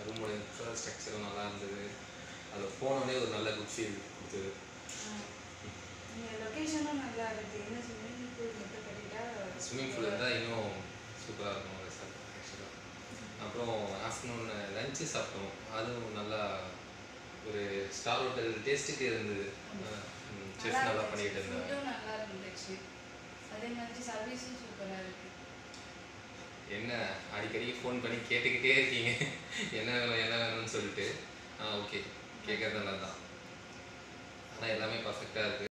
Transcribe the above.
ரூமோட ஸ்ட்ரக்சரும் நல்லா இருந்தது அதில் போனோடனே ஒரு நல்ல குட் ஃபீல் கொடுத்தது இந்த லொகேஷனும் நல்லா இருக்கு என்ன ஸ்விம்மிங் பூல் மட்டும் கட்டிட்டா ஸ்விம்மிங் பூல் இருந்தால் இன்னும் சூப்பராக இருக்கும் ரெசார்ட் ஆக்சுவலாக அப்புறம் ஆஃப்டர்நூன் லஞ்சு சாப்பிட்டோம் அதுவும் நல்லா ஒரு ஸ்டார் ஹோட்டல் டேஸ்ட்டுக்கு இருந்தது செஃப் நல்லா பண்ணிக்கிட்டு இருந்தாங்க ஃபுட்டும் நல்லா இருந்துச்சு அதே மாதிரி சர்வீஸும் சூப்பராக இருக்கு என்ன அடிக்கடி ஃபோன் பண்ணி கேட்டுக்கிட்டே இருக்கீங்க என்ன வேணும் என்ன வேணும்னு சொல்லிட்டு ஆ ஓகே கேட்கறது நல்லது தான் ஆனால் எல்லாமே பர்ஃபெக்டாக இருக்குது